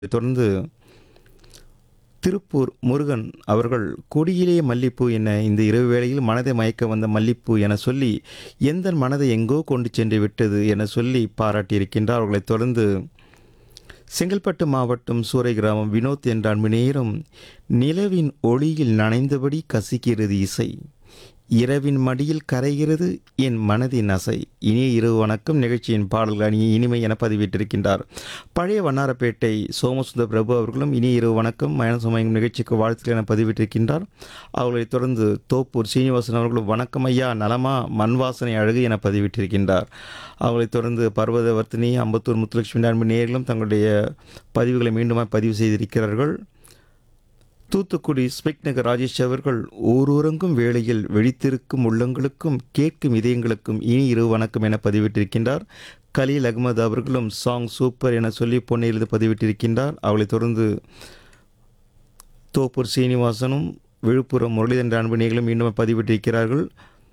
தொடர்ந்து திருப்பூர் முருகன் அவர்கள் கொடியிலே மல்லிப்பூ என இந்த இரவு வேளையில் மனதை மயக்க வந்த மல்லிப்பூ என சொல்லி எந்த மனதை எங்கோ கொண்டு சென்று விட்டது என சொல்லி பாராட்டியிருக்கின்றார் அவர்களைத் தொடர்ந்து செங்கல்பட்டு மாவட்டம் சூறை கிராமம் வினோத் என்ற அன்பு நேரம் நிலவின் ஒளியில் நனைந்தபடி கசிக்கிறது இசை இரவின் மடியில் கரைகிறது என் மனதின் அசை இனிய இரவு வணக்கம் நிகழ்ச்சியின் பாடல்கள் அணி இனிமை என பதிவிட்டிருக்கின்றார் பழைய வண்ணாரப்பேட்டை சோமசுந்தர் பிரபு அவர்களும் இனிய இரவு வணக்கம் மயனசுமயம் நிகழ்ச்சிக்கு வாழ்த்துக்கள் என பதிவிட்டிருக்கின்றார் அவர்களைத் தொடர்ந்து தோப்பூர் சீனிவாசன் அவர்களும் வணக்கம் ஐயா நலமா மண் வாசனை அழகு என பதிவிட்டிருக்கின்றார் அவர்களைத் தொடர்ந்து பர்வதவர்த்தினி அம்பத்தூர் முத்துலட்சுமி அன்பு நேர்களும் தங்களுடைய பதிவுகளை மீண்டுமாய் பதிவு செய்திருக்கிறார்கள் தூத்துக்குடி ஸ்பெக் நகர் ராஜேஷ் அவர்கள் ஊரூரங்கும் வேளையில் வெடித்திருக்கும் உள்ளங்களுக்கும் கேட்கும் இதயங்களுக்கும் இனி இரு வணக்கம் என பதிவிட்டிருக்கின்றார் கலீல் அகமது அவர்களும் சாங் சூப்பர் என சொல்லி பொன்னையிலிருந்து பதிவிட்டிருக்கின்றார் அவளைத் தொடர்ந்து தோப்பூர் சீனிவாசனும் விழுப்புரம் முரளிதரன் அன்பணிகளும் மீண்டும் பதிவிட்டிருக்கிறார்கள்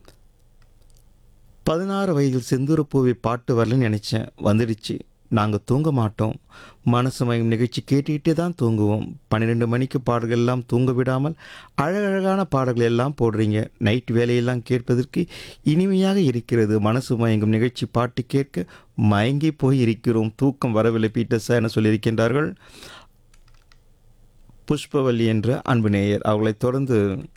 பதினாறு வயதில் செந்தூரப்பூவை பாட்டு வரலன்னு நினச்சேன் வந்துடுச்சு நாங்கள் தூங்க மாட்டோம் மனசு மயம் நிகழ்ச்சி கேட்டுக்கிட்டே தான் தூங்குவோம் பன்னிரெண்டு மணிக்கு பாடல்கள் எல்லாம் தூங்க விடாமல் அழகழகான பாடல்கள் எல்லாம் போடுறீங்க நைட் வேலையெல்லாம் கேட்பதற்கு இனிமையாக இருக்கிறது மனசு மயங்கும் நிகழ்ச்சி பாட்டு கேட்க மயங்கி போய் இருக்கிறோம் தூக்கம் வரவில்லை பீட்டர்ஸா என சொல்லியிருக்கின்றார்கள் புஷ்பவல்லி என்ற அன்பு நேயர் அவர்களைத் தொடர்ந்து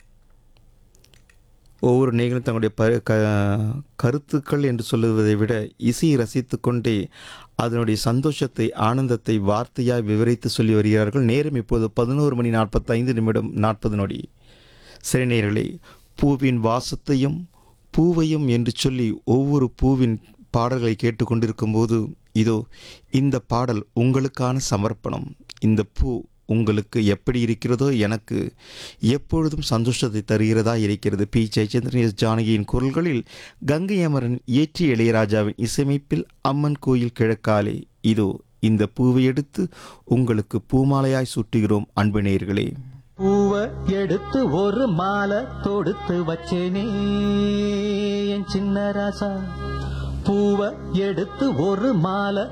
ஒவ்வொரு நேயர்களும் தங்களுடைய ப க கருத்துக்கள் என்று சொல்லுவதை விட இசையை ரசித்து கொண்டே அதனுடைய சந்தோஷத்தை ஆனந்தத்தை வார்த்தையாய் விவரித்து சொல்லி வருகிறார்கள் நேரம் இப்போது பதினோரு மணி நாற்பத்தைந்து நிமிடம் நாற்பது நொடி சரி நேயர்களே பூவின் வாசத்தையும் பூவையும் என்று சொல்லி ஒவ்வொரு பூவின் பாடல்களை கேட்டுக்கொண்டிருக்கும் போது இதோ இந்த பாடல் உங்களுக்கான சமர்ப்பணம் இந்த பூ உங்களுக்கு எப்படி இருக்கிறதோ எனக்கு எப்பொழுதும் சந்தோஷத்தை தருகிறதா இருக்கிறது பி ஜெயச்சந்திரன் எஸ் ஜானகியின் குரல்களில் கங்கை அமரன் ஏற்றி இளையராஜாவின் இசையமைப்பில் அம்மன் கோயில் கிழக்காலே இதோ இந்த பூவை எடுத்து உங்களுக்கு பூமாலையாய் சுட்டுகிறோம் அன்பு நேயர்களே பூவ எடுத்து ஒரு மாலை தொடுத்து வச்சேனே என் சின்ன ராசா பூவ எடுத்து ஒரு மாலை